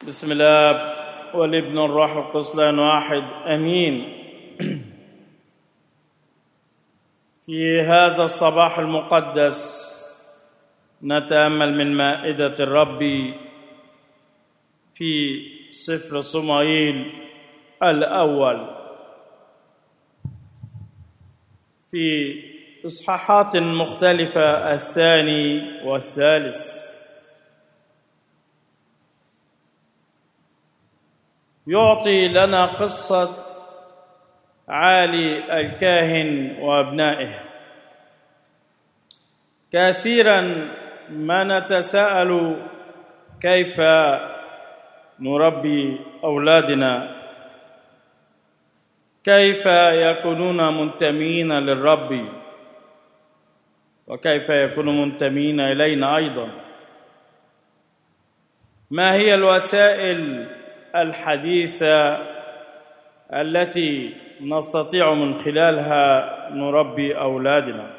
بسم الله والابن الروح القدس لان واحد امين في هذا الصباح المقدس نتامل من مائده الرب في سفر صموئيل الاول في اصحاحات مختلفه الثاني والثالث يعطي لنا قصه عالي الكاهن وابنائه كثيرا ما نتساءل كيف نربي اولادنا كيف يكونون منتمين للرب وكيف يكونوا منتمين الينا ايضا ما هي الوسائل الحديثه التي نستطيع من خلالها نربي اولادنا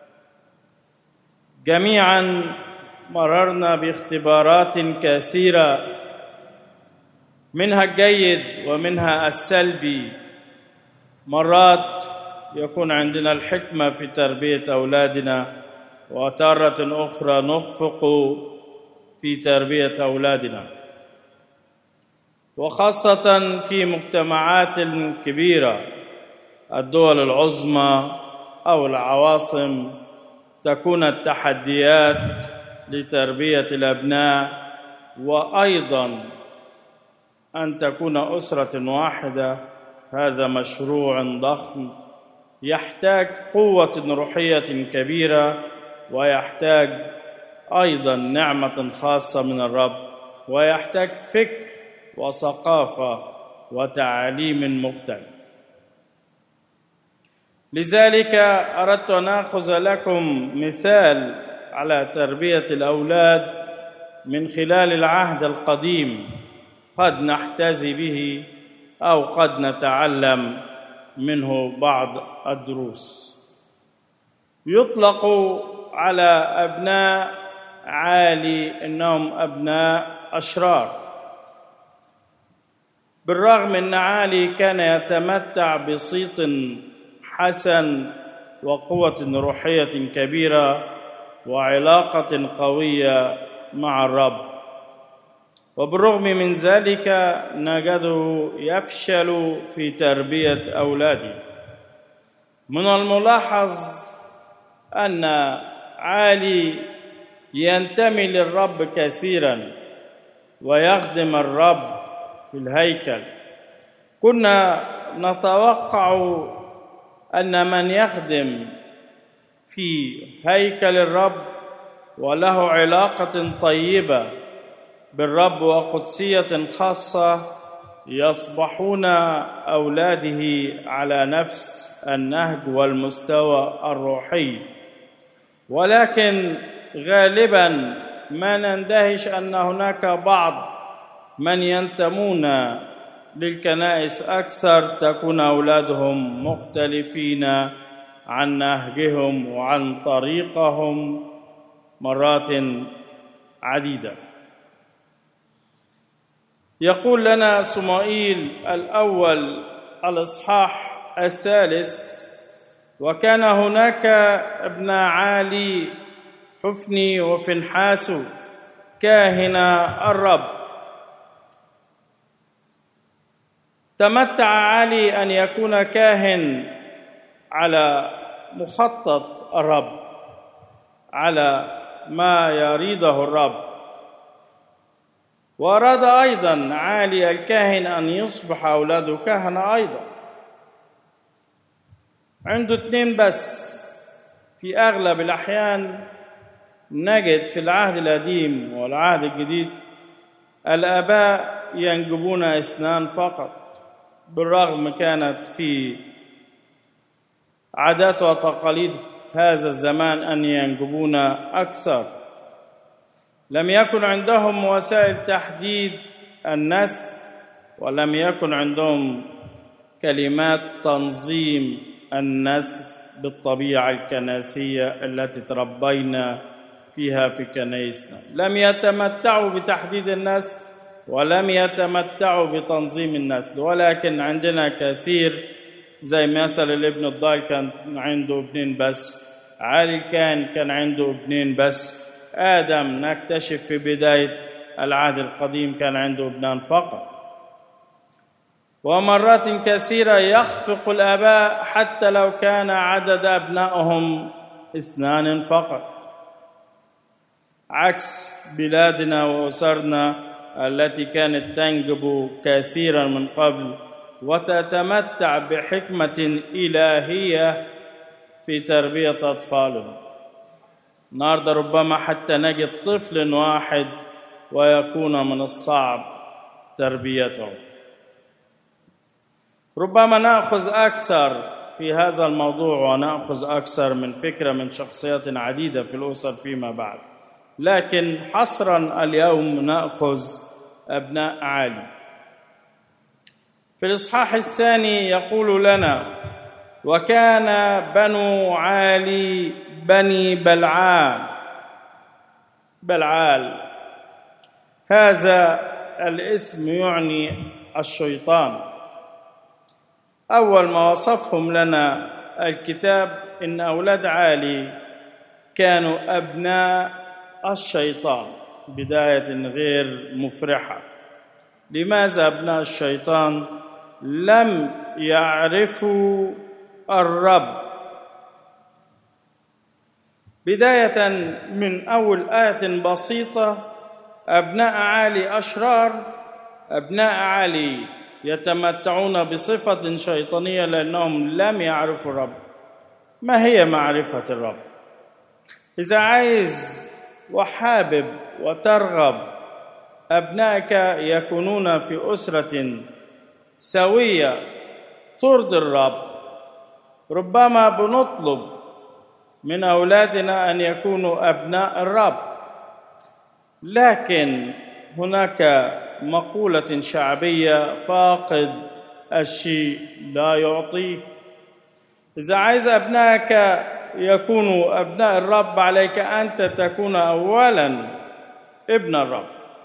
جميعا مررنا باختبارات كثيره منها الجيد ومنها السلبي مرات يكون عندنا الحكمه في تربيه اولادنا وتاره اخرى نخفق في تربيه اولادنا وخاصة في مجتمعات كبيرة الدول العظمى أو العواصم تكون التحديات لتربية الأبناء وأيضا أن تكون أسرة واحدة هذا مشروع ضخم يحتاج قوة روحية كبيرة ويحتاج أيضا نعمة خاصة من الرب ويحتاج فكر وثقافه وتعليم مختلف لذلك اردت ان اخذ لكم مثال على تربيه الاولاد من خلال العهد القديم قد نحتذي به او قد نتعلم منه بعض الدروس يطلق على ابناء عالي انهم ابناء اشرار بالرغم ان علي كان يتمتع بصيت حسن وقوه روحيه كبيره وعلاقه قويه مع الرب وبالرغم من ذلك نجده يفشل في تربيه اولاده من الملاحظ ان علي ينتمي للرب كثيرا ويخدم الرب في الهيكل كنا نتوقع ان من يخدم في هيكل الرب وله علاقه طيبه بالرب وقدسيه خاصه يصبحون اولاده على نفس النهج والمستوى الروحي ولكن غالبا ما نندهش ان هناك بعض من ينتمون للكنائس اكثر تكون اولادهم مختلفين عن نهجهم وعن طريقهم مرات عديده يقول لنا صمائيل الاول الاصحاح الثالث وكان هناك ابن عالي حفني وفنحاس كاهنا الرب تمتع علي ان يكون كاهن على مخطط الرب على ما يريده الرب واراد ايضا عالي الكاهن ان يصبح اولاده كهنه ايضا عنده اثنين بس في اغلب الاحيان نجد في العهد القديم والعهد الجديد الاباء ينجبون اثنان فقط بالرغم كانت في عادات وتقاليد هذا الزمان ان ينجبون اكثر لم يكن عندهم وسائل تحديد النسل ولم يكن عندهم كلمات تنظيم النسل بالطبيعه الكنسيه التي تربينا فيها في كنائسنا لم يتمتعوا بتحديد النسل ولم يتمتعوا بتنظيم النسل ولكن عندنا كثير زي مثل الابن الضال كان عنده ابنين بس علي الكاهن كان عنده ابنين بس آدم نكتشف في بداية العهد القديم كان عنده ابنان فقط ومرات كثيرة يخفق الآباء حتى لو كان عدد أبنائهم اثنان فقط عكس بلادنا وأسرنا التي كانت تنجب كثيرا من قبل وتتمتع بحكمة إلهية في تربية أطفالهم النهارده ربما حتى نجد طفل واحد ويكون من الصعب تربيته ربما ناخذ اكثر في هذا الموضوع وناخذ اكثر من فكره من شخصيات عديده في الاسر فيما بعد لكن حصرا اليوم ناخذ ابناء عالي في الاصحاح الثاني يقول لنا وكان بنو عالي بني بلعام بلعال هذا الاسم يعني الشيطان اول ما وصفهم لنا الكتاب ان اولاد عالي كانوا ابناء الشيطان بدايه غير مفرحه لماذا ابناء الشيطان لم يعرفوا الرب بدايه من اول ايه بسيطه ابناء عالي اشرار ابناء عالي يتمتعون بصفه شيطانيه لانهم لم يعرفوا الرب ما هي معرفه الرب اذا عايز وحابب وترغب ابنائك يكونون في اسره سويه ترضي الرب ربما بنطلب من اولادنا ان يكونوا ابناء الرب لكن هناك مقوله شعبيه فاقد الشيء لا يعطيه اذا عايز ابنائك يكونوا ابناء الرب عليك انت تكون اولا ابن الرب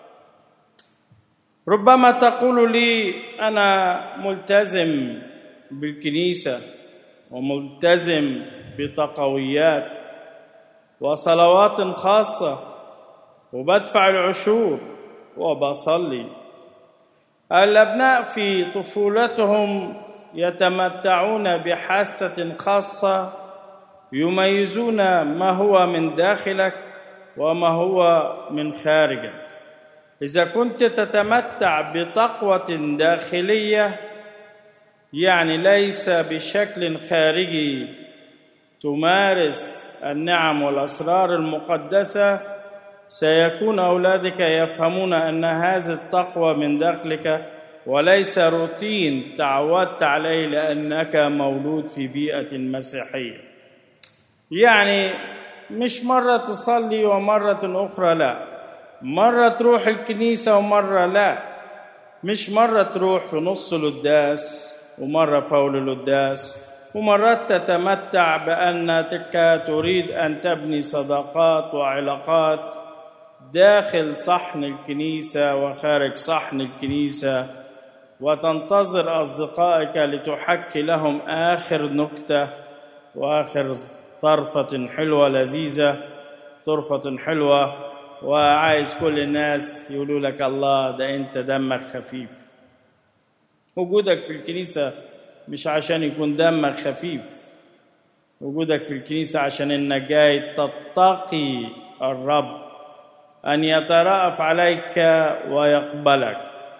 ربما تقول لي انا ملتزم بالكنيسه وملتزم بتقويات وصلوات خاصه وبدفع العشور وبصلي الابناء في طفولتهم يتمتعون بحاسه خاصه يميزون ما هو من داخلك وما هو من خارجك اذا كنت تتمتع بتقوه داخليه يعني ليس بشكل خارجي تمارس النعم والاسرار المقدسه سيكون اولادك يفهمون ان هذه التقوى من داخلك وليس روتين تعودت عليه لانك مولود في بيئه مسيحيه يعني مش مره تصلي ومره اخرى لا مره تروح الكنيسه ومره لا مش مره تروح في نص القداس ومره فول القداس ومرات تتمتع بانك تريد ان تبني صداقات وعلاقات داخل صحن الكنيسه وخارج صحن الكنيسه وتنتظر اصدقائك لتحكي لهم اخر نكته واخر طرفه حلوه لذيذه طرفه حلوه وعايز كل الناس يقولوا لك الله ده انت دمك خفيف وجودك في الكنيسه مش عشان يكون دمك خفيف وجودك في الكنيسه عشان انك جاي تتقي الرب ان يترأف عليك ويقبلك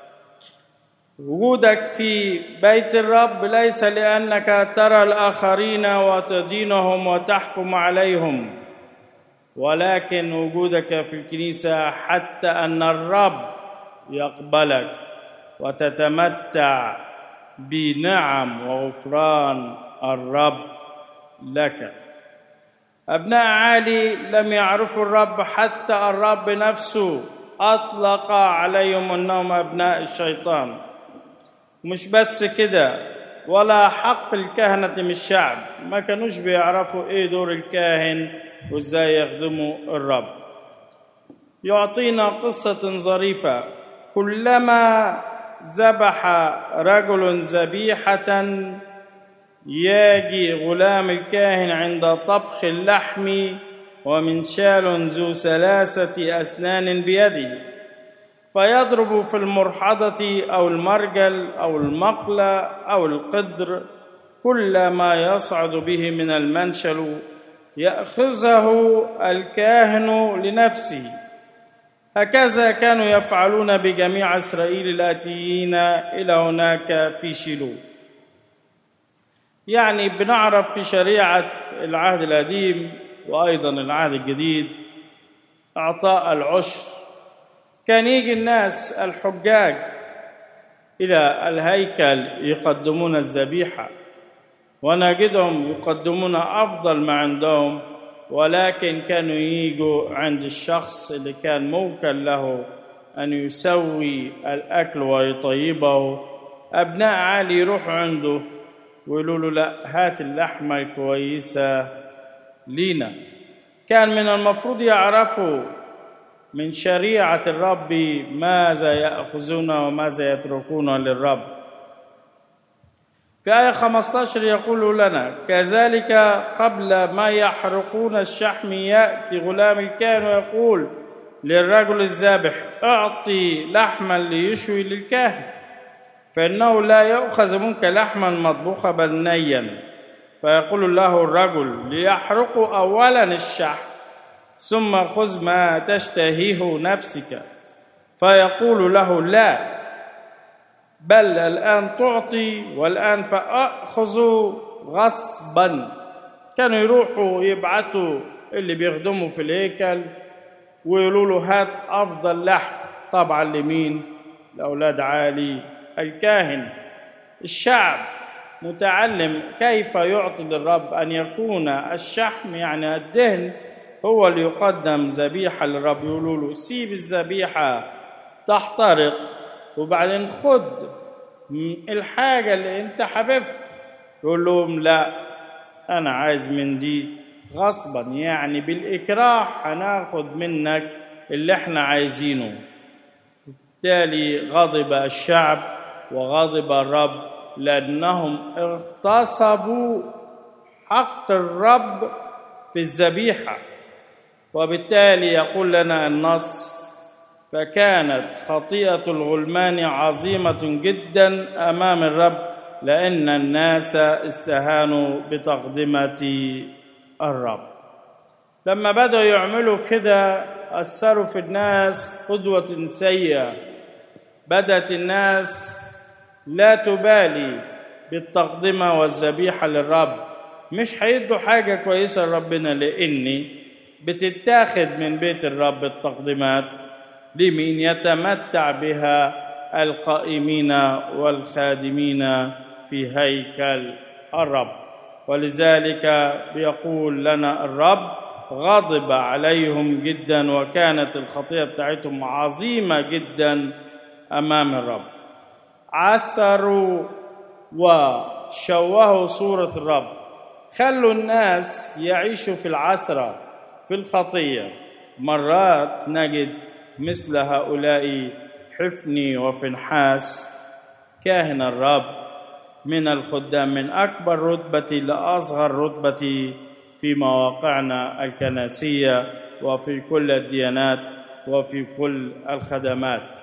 وجودك في بيت الرب ليس لانك ترى الاخرين وتدينهم وتحكم عليهم ولكن وجودك في الكنيسه حتى ان الرب يقبلك وتتمتع بنعم وغفران الرب لك ابناء عالي لم يعرفوا الرب حتى الرب نفسه اطلق عليهم انهم ابناء الشيطان مش بس كده ولا حق الكهنة من الشعب ما كانوش بيعرفوا ايه دور الكاهن وازاي يخدموا الرب يعطينا قصة ظريفة كلما ذبح رجل ذبيحة ياجي غلام الكاهن عند طبخ اللحم ومنشال ذو ثلاثة أسنان بيده فيضرب في المرحضة أو المرجل أو المقلة أو القدر كل ما يصعد به من المنشل يأخذه الكاهن لنفسه هكذا كانوا يفعلون بجميع إسرائيل الآتيين إلى هناك في شيلو يعني بنعرف في شريعة العهد القديم وأيضا العهد الجديد إعطاء العشر كان يجي الناس الحجاج إلى الهيكل يقدمون الذبيحة ونجدهم يقدمون أفضل ما عندهم ولكن كانوا يجوا عند الشخص اللي كان موكل له أن يسوي الأكل ويطيبه أبناء عالي يروحوا عنده ويقولوا له لا هات اللحمة الكويسة لينا كان من المفروض يعرفوا من شريعة الرب ماذا يأخذون وماذا يتركون للرب في آية 15 يقول لنا كذلك قبل ما يحرقون الشحم يأتي غلام الكاهن ويقول للرجل الذابح اعطي لحما ليشوي للكاهن فإنه لا يؤخذ منك لحما مطبوخا بل نيا فيقول له الرجل ليحرق أولا الشحم ثم خذ ما تشتهيه نفسك فيقول له لا بل الآن تعطي والآن فأخذ غصبا كانوا يروحوا يبعتوا اللي بيخدموا في الهيكل ويقولوا له هات أفضل لحم طبعا لمين لأولاد عالي الكاهن الشعب متعلم كيف يعطي للرب أن يكون الشحم يعني الدهن هو اللي يقدم ذبيحة للرب يقولوا له سيب الذبيحة تحترق وبعدين خد الحاجة اللي انت حاببها يقول لهم لا أنا عايز من دي غصبا يعني بالإكراه هناخد منك اللي احنا عايزينه بالتالي غضب الشعب وغضب الرب لأنهم اغتصبوا حق الرب في الذبيحة وبالتالي يقول لنا النص فكانت خطيئة الغلمان عظيمة جدا أمام الرب لأن الناس استهانوا بتقدمة الرب لما بدأوا يعملوا كده أثروا في الناس قدوة سيئة بدأت الناس لا تبالي بالتقدمة والذبيحة للرب مش هيدوا حاجة كويسة لربنا لأني بتتاخد من بيت الرب التقديمات لمن يتمتع بها القائمين والخادمين في هيكل الرب ولذلك بيقول لنا الرب غضب عليهم جدا وكانت الخطيه بتاعتهم عظيمه جدا امام الرب عثروا وشوهوا صوره الرب خلوا الناس يعيشوا في العثره في الخطيه مرات نجد مثل هؤلاء حفني وفنحاس كاهن الرب من الخدام من أكبر رتبة لأصغر رتبة في مواقعنا الكنسية وفي كل الديانات وفي كل الخدمات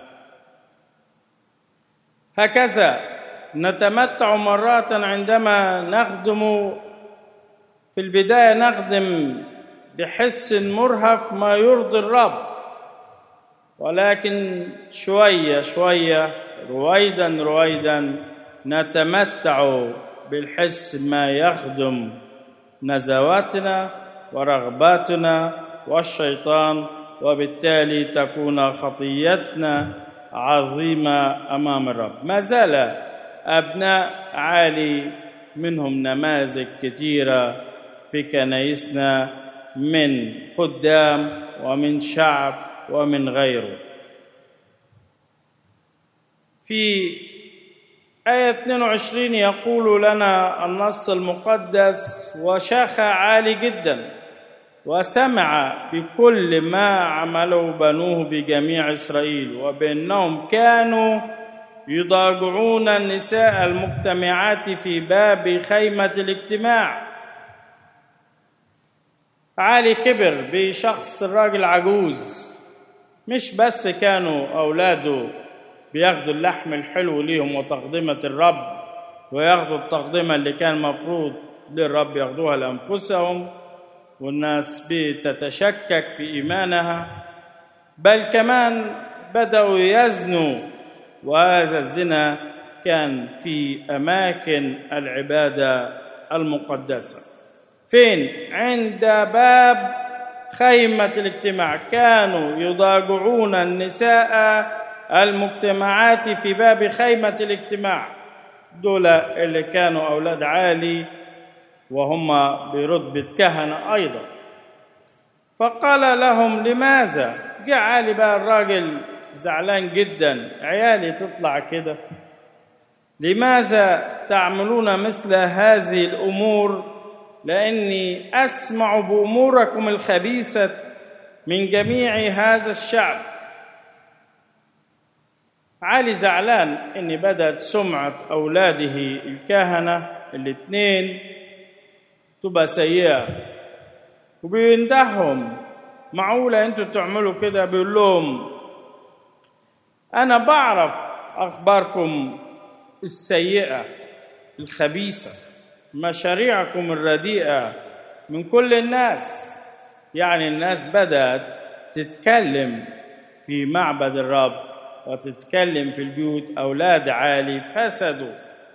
هكذا نتمتع مرات عندما نخدم في البداية نخدم بحس مرهف ما يرضي الرب ولكن شوية شوية رويدا رويدا نتمتع بالحس ما يخدم نزواتنا ورغباتنا والشيطان وبالتالي تكون خطيتنا عظيمة أمام الرب ما زال أبناء عالي منهم نماذج كثيرة في كنايسنا من خدام ومن شعب ومن غيره في آية 22 يقول لنا النص المقدس وشاخ عالي جدا وسمع بكل ما عمله بنوه بجميع إسرائيل وبأنهم كانوا يضاجعون النساء المجتمعات في باب خيمة الاجتماع علي كبر بشخص الراجل عجوز مش بس كانوا أولاده بياخدوا اللحم الحلو ليهم وتقدمة الرب وياخدوا التقدمة اللي كان مفروض للرب ياخدوها لأنفسهم والناس بتتشكك في إيمانها بل كمان بدأوا يزنوا وهذا الزنا كان في أماكن العبادة المقدسة فين؟ عند باب خيمة الاجتماع كانوا يضاجعون النساء المجتمعات في باب خيمة الاجتماع دول اللي كانوا أولاد عالي وهم برتبة كهنة أيضا فقال لهم لماذا جاء عالي بقى الراجل زعلان جدا عيالي تطلع كده لماذا تعملون مثل هذه الأمور لأني أسمع بأموركم الخبيثة من جميع هذا الشعب علي زعلان ان بدات سمعه اولاده الكهنه الاثنين تبقى سيئه وبيندههم معقوله انتوا تعملوا كده بيقول لهم انا بعرف اخباركم السيئه الخبيثه مشاريعكم الرديئه من كل الناس يعني الناس بدات تتكلم في معبد الرب وتتكلم في البيوت أولاد عالي فسدوا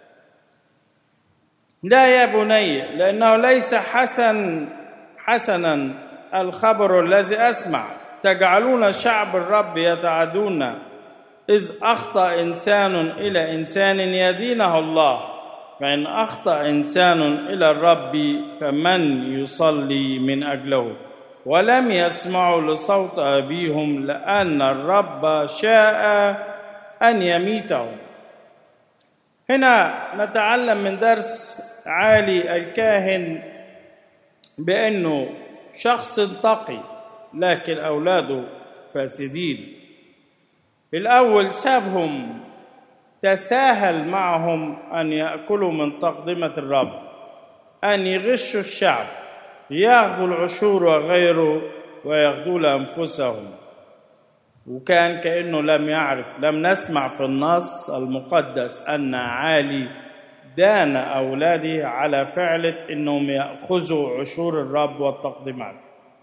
لا يا بني لأنه ليس حسن حسنا الخبر الذي أسمع تجعلون شعب الرب يتعدون إذ أخطأ إنسان إلى إنسان يدينه الله فإن أخطأ إنسان إلى الرب فمن يصلي من أجله ولم يسمعوا لصوت أبيهم لأن الرب شاء أن يميتهم هنا نتعلم من درس عالي الكاهن بأنه شخص تقي لكن أولاده فاسدين الأول سابهم تساهل معهم أن يأكلوا من تقدمة الرب أن يغشوا الشعب ياخذوا العشور وغيره وياخذوا لانفسهم وكان كانه لم يعرف لم نسمع في النص المقدس ان عالي دان اولاده على فعله انهم ياخذوا عشور الرب والتقديمات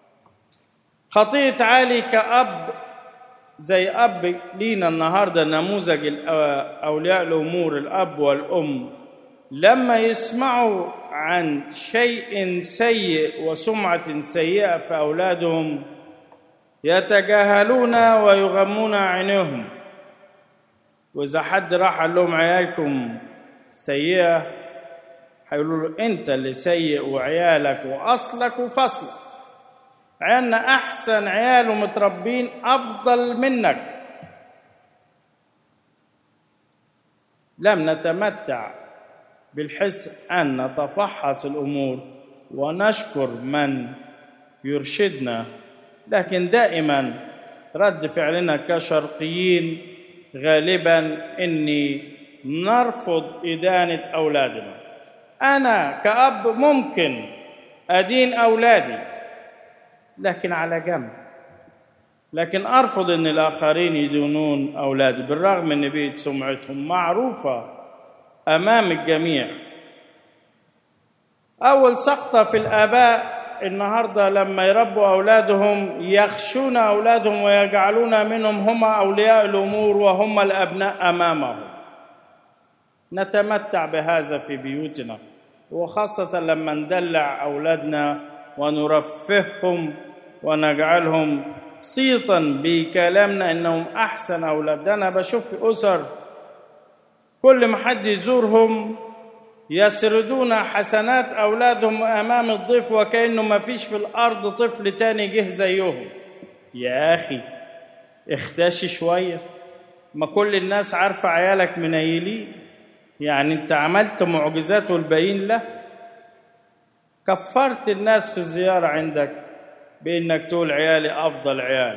خطيه عالي كاب زي اب لينا النهارده نموذج اولياء الامور الاب والام لما يسمعوا عن شيء سيء وسمعة سيئة في أولادهم يتجاهلون ويغمون عينيهم وإذا حد راح قال لهم عيالكم سيئة هيقولوا له أنت اللي سيء وعيالك وأصلك وفصلك عيالنا أحسن عيال ومتربين أفضل منك لم نتمتع بالحس أن نتفحص الأمور ونشكر من يرشدنا لكن دائما رد فعلنا كشرقيين غالبا اني نرفض ادانه اولادنا انا كاب ممكن ادين اولادي لكن على جنب لكن ارفض ان الاخرين يدينون اولادي بالرغم ان بيت سمعتهم معروفه امام الجميع اول سقطه في الاباء النهارده لما يربوا اولادهم يخشون اولادهم ويجعلون منهم هم اولياء الامور وهم الابناء امامهم نتمتع بهذا في بيوتنا وخاصه لما ندلع اولادنا ونرفههم ونجعلهم صيتا بكلامنا انهم احسن اولاد انا بشوف في اسر كل ما حد يزورهم يسردون حسنات أولادهم أمام الضيف وكأنه ما فيش في الأرض طفل تاني جه زيهم يا أخي اختشي شوية ما كل الناس عارفة عيالك منيلين يعني انت عملت معجزات والباقيين لا كفرت الناس في الزيارة عندك بانك تقول عيالي افضل عيال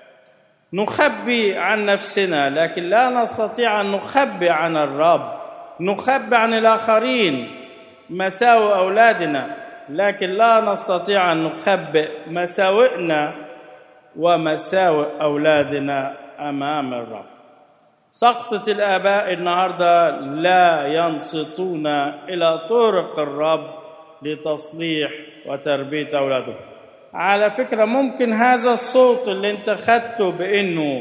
نخبي عن نفسنا لكن لا نستطيع ان نخبي عن الرب نخبي عن الاخرين مساوئ اولادنا لكن لا نستطيع ان نخبئ مساوئنا ومساوئ اولادنا امام الرب سقطة الآباء النهاردة لا ينصتون إلى طرق الرب لتصليح وتربية أولادهم على فكرة ممكن هذا الصوت اللي انت خدته بأنه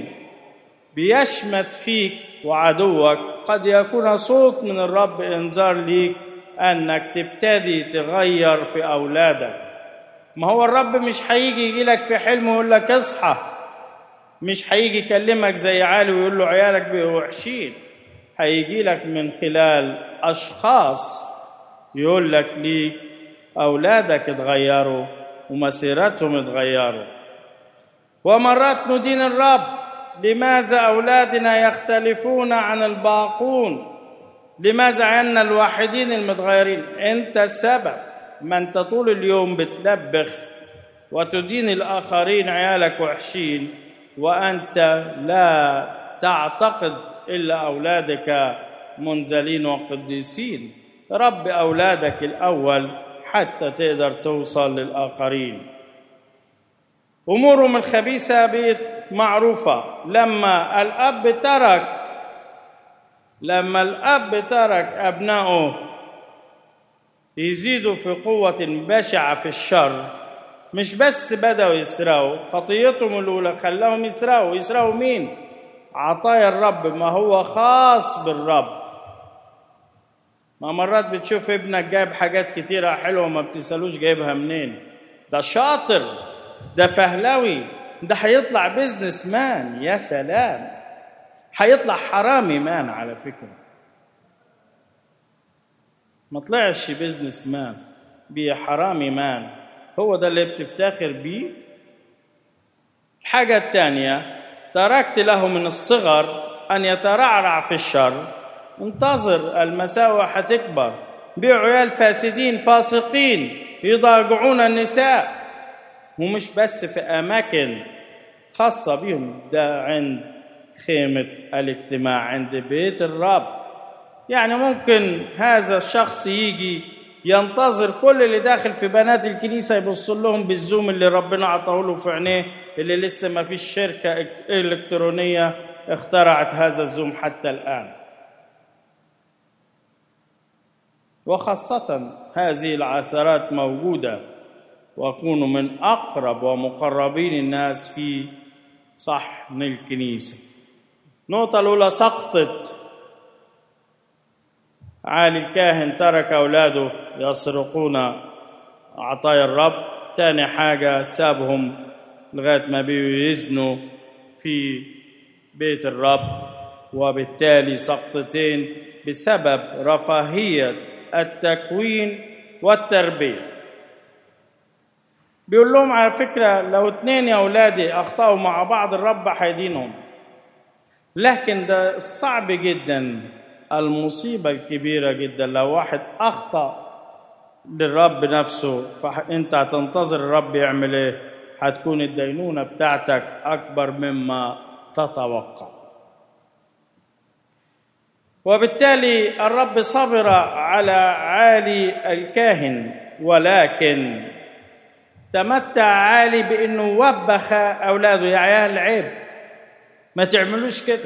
بيشمت فيك وعدوك قد يكون صوت من الرب إنذار ليك أنك تبتدي تغير في أولادك ما هو الرب مش هيجي يجي لك في حلم ويقول لك اصحى مش هيجي يكلمك زي عالي ويقول له عيالك بقوا وحشين هيجي لك من خلال اشخاص يقول لك ليك اولادك اتغيروا ومسيرتهم اتغيروا ومرات ندين الرب لماذا اولادنا يختلفون عن الباقون لماذا عنا الواحدين المتغيرين انت السبب ما انت طول اليوم بتلبخ وتدين الاخرين عيالك وحشين وانت لا تعتقد الا اولادك منزلين وقديسين رب اولادك الاول حتى تقدر توصل للاخرين امورهم الخبيثه بقت معروفه لما الاب ترك لما الاب ترك ابنائه يزيدوا في قوه بشعه في الشر مش بس بدأوا يسرقوا خطيتهم الأولى خلاهم يسرقوا يسرقوا مين؟ عطايا الرب ما هو خاص بالرب ما مرات بتشوف ابنك جايب حاجات كتيرة حلوة ما بتسألوش جايبها منين ده شاطر ده فهلوي ده هيطلع بيزنس مان يا سلام هيطلع حرامي مان على فكرة ما طلعش بيزنس مان بيه حرامي مان هو ده اللي بتفتخر بيه الحاجة الثانية تركت له من الصغر أن يترعرع في الشر انتظر المساوئ هتكبر بيعوا عيال فاسدين فاسقين يضاجعون النساء ومش بس في أماكن خاصة بهم ده عند خيمة الاجتماع عند بيت الرب يعني ممكن هذا الشخص يجي ينتظر كل اللي داخل في بنات الكنيسة يبص لهم بالزوم اللي ربنا عطاه له في عينيه اللي لسه ما فيش شركة إلكترونية اخترعت هذا الزوم حتى الآن وخاصة هذه العثرات موجودة وكونوا من أقرب ومقربين الناس في صحن الكنيسة النقطة الأولى سقطت عالي الكاهن ترك أولاده يسرقون عطايا الرب تاني حاجة سابهم لغاية ما بيوا يزنوا في بيت الرب وبالتالي سقطتين بسبب رفاهية التكوين والتربية بيقول لهم على فكرة لو اتنين يا أولادي أخطأوا مع بعض الرب هيدينهم لكن ده صعب جدا المصيبة الكبيرة جدا لو واحد أخطأ للرب نفسه فأنت هتنتظر الرب يعمل إيه؟ هتكون الدينونة بتاعتك أكبر مما تتوقع وبالتالي الرب صبر على عالي الكاهن ولكن تمتع عالي بانه وبخ اولاده يا عيال عيب ما تعملوش كده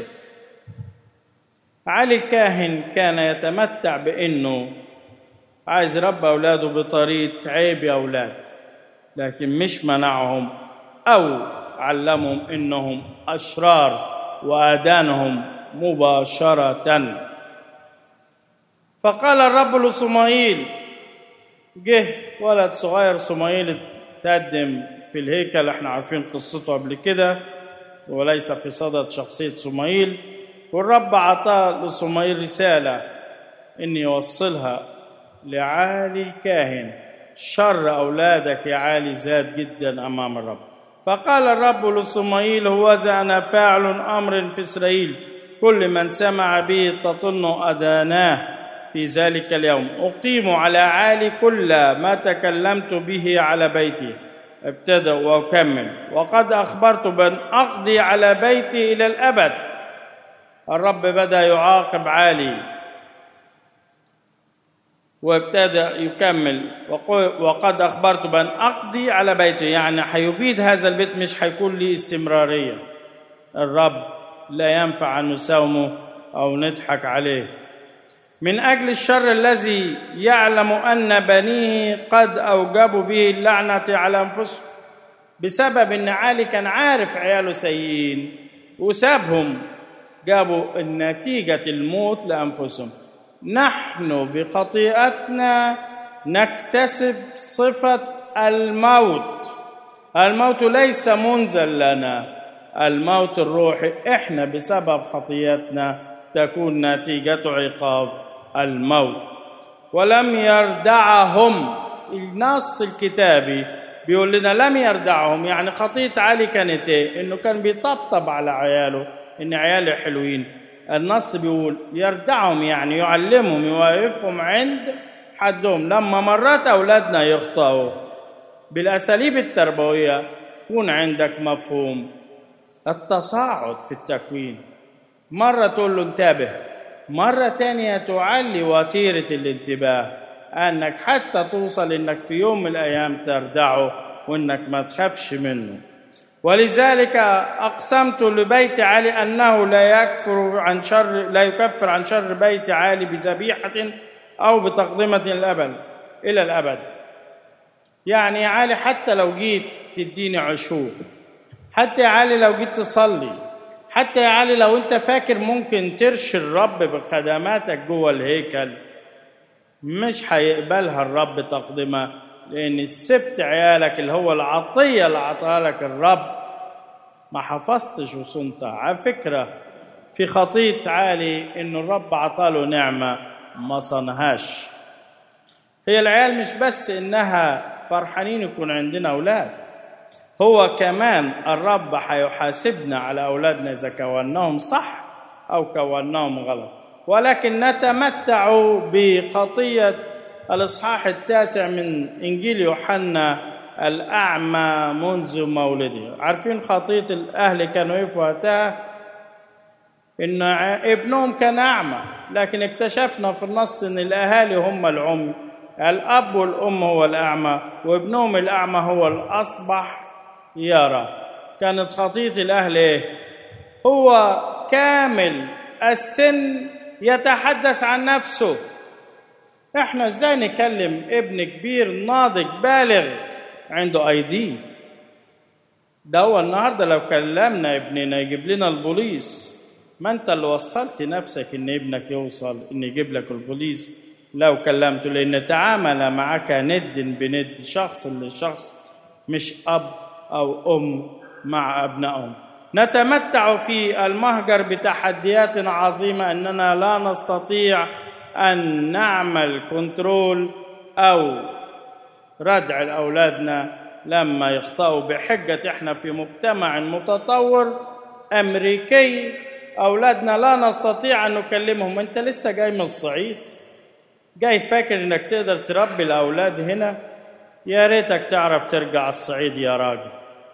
علي الكاهن كان يتمتع بانه عايز يربى اولاده بطريقه عيب يا اولاد لكن مش منعهم او علمهم انهم اشرار وادانهم مباشره فقال الرب لصمائيل جه ولد صغير صمائيل تقدم في الهيكل احنا عارفين قصته قبل كده وليس في صدد شخصيه صمائيل والرب عطاه لصمير رسالة إن يوصلها لعالي الكاهن شر أولادك يا عالي زاد جدا أمام الرب فقال الرب لصميل هوذا أنا فاعل أمر في إسرائيل كل من سمع به تطن أداناه في ذلك اليوم أقيم على عالي كل ما تكلمت به على بيتي ابتدأ وأكمل وقد أخبرت بأن أقضي على بيتي إلى الأبد الرب بدأ يعاقب عالي وابتدأ يكمل وقد أخبرت بأن أقضي على بيتي يعني حيبيد هذا البيت مش حيكون لي استمرارية الرب لا ينفع أن نساومه أو نضحك عليه من أجل الشر الذي يعلم أن بنيه قد أوجبوا به اللعنة على أنفسهم بسبب أن علي كان عارف عياله سيئين وسابهم جابوا نتيجة الموت لأنفسهم نحن بخطيئتنا نكتسب صفة الموت الموت ليس منزل لنا الموت الروحي احنا بسبب خطيئتنا تكون نتيجة عقاب الموت ولم يردعهم النص الكتابي بيقول لنا لم يردعهم يعني خطية علي كانت ايه؟ انه كان بيطبطب على عياله ان عياله حلوين النص بيقول يردعهم يعني يعلمهم يوقفهم عند حدهم لما مرات اولادنا يخطئوا بالاساليب التربويه يكون عندك مفهوم التصاعد في التكوين مرة تقول له انتبه مرة تانية تعلي وتيرة الانتباه أنك حتى توصل أنك في يوم من الأيام تردعه وأنك ما تخافش منه ولذلك أقسمت لبيت علي أنه لا يكفر عن شر لا يكفر عن شر بيت علي بذبيحة أو بتقدمة الأبد إلى الأبد يعني يا علي حتى لو جيت تديني عشور حتى يا علي لو جيت تصلي حتى يا علي لو انت فاكر ممكن ترشي الرب بخدماتك جوه الهيكل مش هيقبلها الرب تقدمها لان سبت عيالك اللي هو العطيه اللي عطاها لك الرب ما حفظتش وصنتها على فكره في خطيه عالي انه الرب عطاله نعمه ما صنهاش هي العيال مش بس انها فرحانين يكون عندنا اولاد هو كمان الرب هيحاسبنا على أولادنا إذا كوناهم صح أو كوناهم غلط ولكن نتمتع بقضية الإصحاح التاسع من إنجيل يوحنا الأعمى منذ مولده عارفين خطية الأهل كانوا إيه في وقتها إن ابنهم كان أعمى لكن اكتشفنا في النص إن الأهالي هم العمي الأب والأم هو الأعمى وابنهم الأعمى هو الأصبح يرى كانت خطية الأهل إيه؟ هو كامل السن يتحدث عن نفسه احنا ازاي نكلم ابن كبير ناضج بالغ عنده اي دي ده هو النهارده لو كلمنا ابننا يجيب لنا البوليس ما انت اللي وصلت نفسك ان ابنك يوصل ان يجيب لك البوليس لو كلمته لان تعامل معك ند بند شخص لشخص مش اب او ام مع ابنائهم نتمتع في المهجر بتحديات عظيمه اننا لا نستطيع ان نعمل كنترول او ردع لاولادنا لما يخطئوا بحجه احنا في مجتمع متطور امريكي اولادنا لا نستطيع ان نكلمهم انت لسه جاي من الصعيد جاي فاكر انك تقدر تربي الاولاد هنا يا ريتك تعرف ترجع الصعيد يا راجل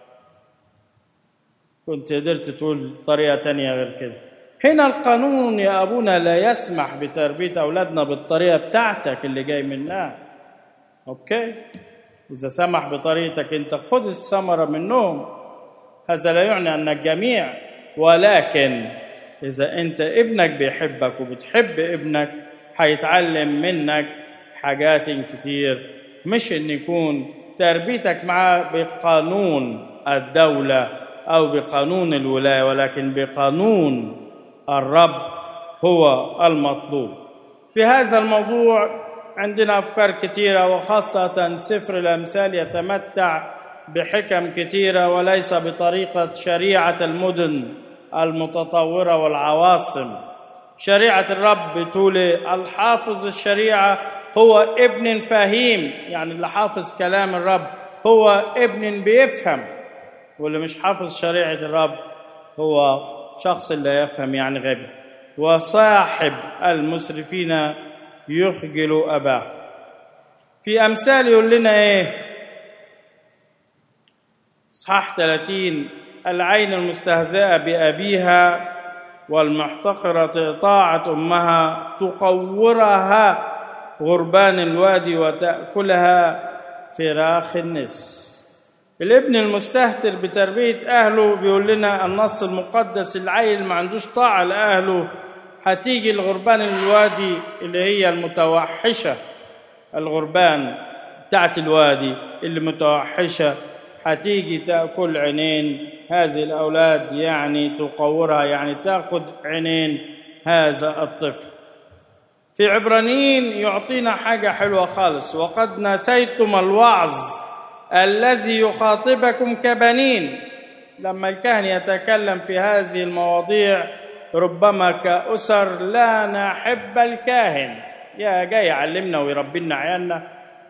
كنت قدرت تقول طريقة تانية غير كده هنا القانون يا أبونا لا يسمح بتربية أولادنا بالطريقة بتاعتك اللي جاي منها أوكي إذا سمح بطريقتك أنت خذ الثمرة منهم هذا لا يعني أن الجميع ولكن إذا أنت ابنك بيحبك وبتحب ابنك هيتعلم منك حاجات كتير مش ان يكون تربيتك معاه بقانون الدولة أو بقانون الولاية ولكن بقانون الرب هو المطلوب في هذا الموضوع عندنا أفكار كثيرة وخاصة سفر الأمثال يتمتع بحكم كثيرة وليس بطريقة شريعة المدن المتطورة والعواصم شريعة الرب بتقول الحافظ الشريعة هو ابن فهيم يعني اللي حافظ كلام الرب هو ابن بيفهم واللي مش حافظ شريعة الرب هو شخص لا يفهم يعني غبي وصاحب المسرفين يخجل أباه في أمثال يقول لنا إيه اصحاح 30 العين المستهزئه بابيها والمحتقره طاعه امها تقورها غربان الوادي وتاكلها فراخ النس الابن المستهتر بتربيه اهله بيقول لنا النص المقدس العيل ما عندوش طاعه لاهله هتيجي الغربان الوادي اللي هي المتوحشه الغربان بتاعت الوادي اللي متوحشه هتيجي تاكل عينين هذه الاولاد يعني تقورها يعني تاخذ عينين هذا الطفل في عبرانيين يعطينا حاجه حلوه خالص وقد نسيتم الوعظ الذي يخاطبكم كبنين لما الكاهن يتكلم في هذه المواضيع ربما كأسر لا نحب الكاهن يا جاي يعلمنا ويربينا عيالنا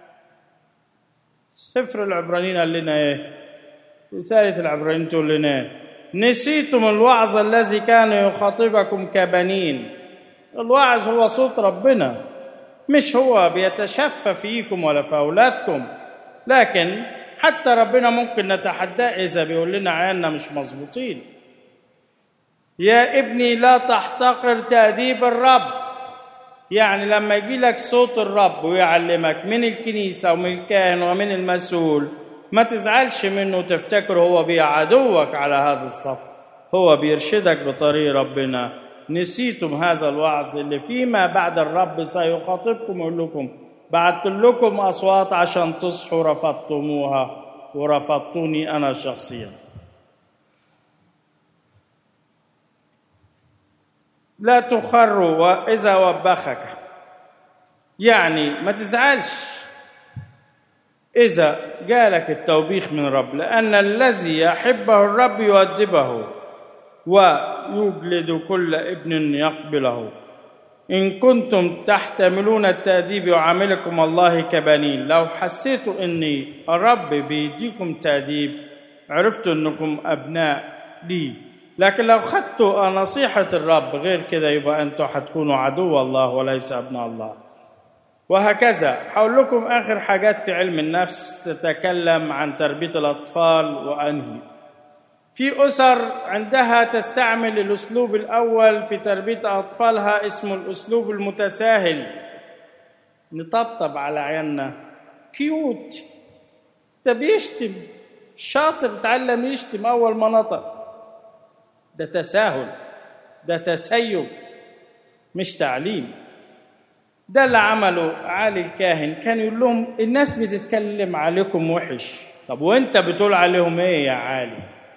سفر العبرانيين قال لنا ايه رسالة العبرانيين تقول لنا ايه نسيتم الوعظ الذي كان يخاطبكم كبنين الوعظ هو صوت ربنا مش هو بيتشفى فيكم ولا في أولادكم لكن حتى ربنا ممكن نتحداه إذا بيقول لنا عيالنا مش مظبوطين يا ابني لا تحتقر تأديب الرب يعني لما يجي لك صوت الرب ويعلمك من الكنيسة ومن الكاهن ومن المسؤول ما تزعلش منه وتفتكر هو بيعدوك على هذا الصف هو بيرشدك بطريق ربنا نسيتم هذا الوعظ اللي فيما بعد الرب سيخاطبكم ويقول لكم بعت لكم أصوات عشان تصحوا رفضتموها ورفضتوني أنا شخصياً لا تخر وإذا وبخك يعني ما تزعلش إذا جالك التوبيخ من رب لأن الذي يحبه الرب يؤدبه ويجلد كل ابن يقبله إن كنتم تحتملون التأديب يعاملكم الله كبنين لو حسيتوا أن الرب بيديكم تأديب عرفتوا أنكم أبناء لي لكن لو خدتوا نصيحة الرب غير كده يبقى أنتوا هتكونوا عدو الله وليس أبناء الله وهكذا هقول لكم آخر حاجات في علم النفس تتكلم عن تربية الأطفال وأنهي في أسر عندها تستعمل الأسلوب الأول في تربية أطفالها اسمه الأسلوب المتساهل نطبطب على عيالنا كيوت ده بيشتم شاطر اتعلم يشتم أول ما نطق ده تساهل ده تسيب مش تعليم ده اللي عمله علي الكاهن كان يقول لهم الناس بتتكلم عليكم وحش طب وانت بتقول عليهم ايه يا عالي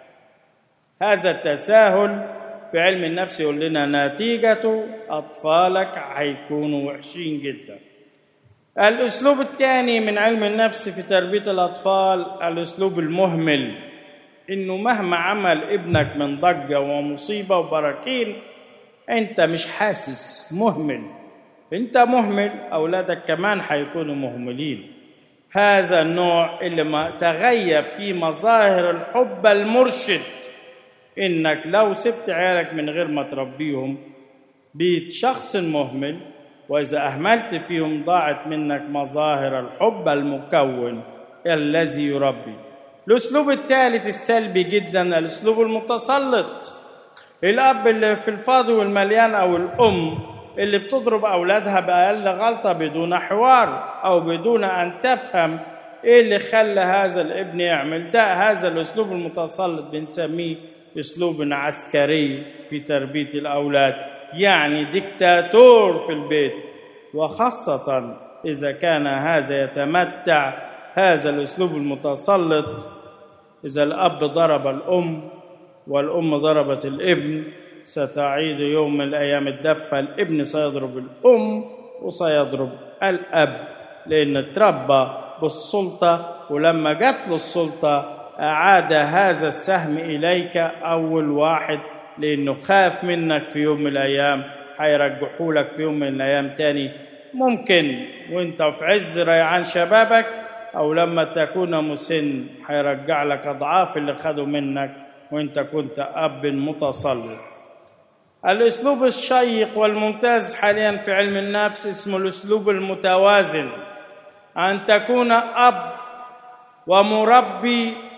هذا التساهل في علم النفس يقول لنا نتيجة أطفالك هيكونوا وحشين جدا الأسلوب الثاني من علم النفس في تربية الأطفال الأسلوب المهمل إنه مهما عمل ابنك من ضجة ومصيبة وبراكين أنت مش حاسس مهمل أنت مهمل أولادك كمان هيكونوا مهملين هذا النوع اللي ما تغيب فيه مظاهر الحب المرشد انك لو سبت عيالك من غير ما تربيهم بيت شخص مهمل واذا اهملت فيهم ضاعت منك مظاهر الحب المكون الذي يربي الاسلوب الثالث السلبي جدا الاسلوب المتسلط الاب اللي في الفاضي والمليان او الام اللي بتضرب اولادها باقل غلطه بدون حوار او بدون ان تفهم ايه اللي خلى هذا الابن يعمل ده هذا الاسلوب المتسلط بنسميه اسلوب عسكري في تربيه الاولاد يعني ديكتاتور في البيت وخاصه اذا كان هذا يتمتع هذا الاسلوب المتسلط اذا الاب ضرب الام والام ضربت الابن ستعيد يوم من الايام الدفه الابن سيضرب الام وسيضرب الاب لان تربى بالسلطه ولما جات له السلطه أعاد هذا السهم إليك أول واحد لأنه خاف منك في يوم من الأيام هيرجحوا لك في يوم من الأيام تاني ممكن وانت في عز ريعان شبابك أو لما تكون مسن هيرجع لك أضعاف اللي خدوا منك وانت كنت أب متسلط الأسلوب الشيق والممتاز حاليا في علم النفس اسمه الأسلوب المتوازن أن تكون أب ومربي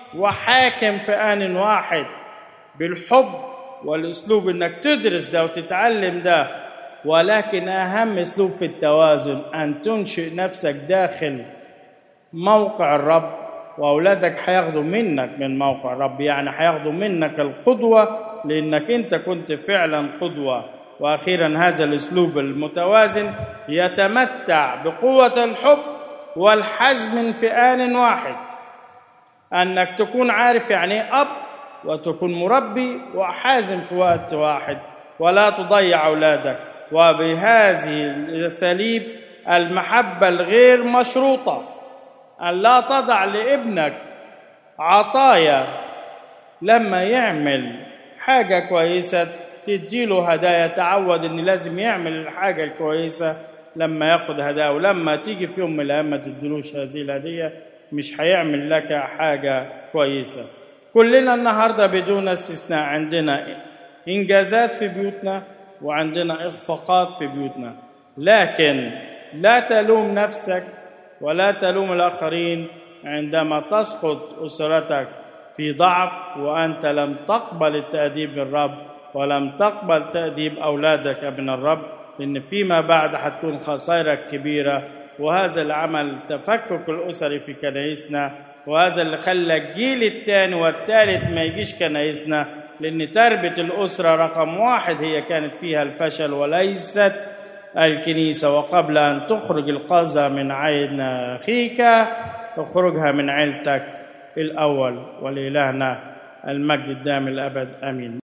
وحاكم في آن واحد بالحب والأسلوب إنك تدرس ده وتتعلم ده ولكن أهم أسلوب في التوازن أن تنشئ نفسك داخل موقع الرب وأولادك هياخدوا منك من موقع الرب يعني هياخدوا منك القدوة لأنك أنت كنت فعلا قدوة وأخيرا هذا الأسلوب المتوازن يتمتع بقوة الحب والحزم في آن واحد أنك تكون عارف يعني إيه أب وتكون مربي وحازم في وقت واحد ولا تضيع أولادك وبهذه الأساليب المحبة الغير مشروطة أن لا تضع لابنك عطايا لما يعمل حاجة كويسة تديله هدايا تعود إن لازم يعمل الحاجة الكويسة لما ياخد هدايا ولما تيجي في يوم من الأيام ما تديلوش هذه الهدية مش هيعمل لك حاجة كويسة كلنا النهاردة بدون استثناء عندنا إنجازات في بيوتنا وعندنا إخفاقات في بيوتنا لكن لا تلوم نفسك ولا تلوم الآخرين عندما تسقط أسرتك في ضعف وأنت لم تقبل التأديب من الرب ولم تقبل تأديب أولادك من الرب لأن فيما بعد حتكون خسائرك كبيرة وهذا العمل تفكك الأسري في كنايسنا وهذا اللي خلى الجيل الثاني والثالث ما يجيش كنايسنا لأن تربية الأسرة رقم واحد هي كانت فيها الفشل وليست الكنيسة وقبل أن تخرج القذى من عين أخيك اخرجها من عيلتك الأول ولإلهنا المجد الدام الأبد آمين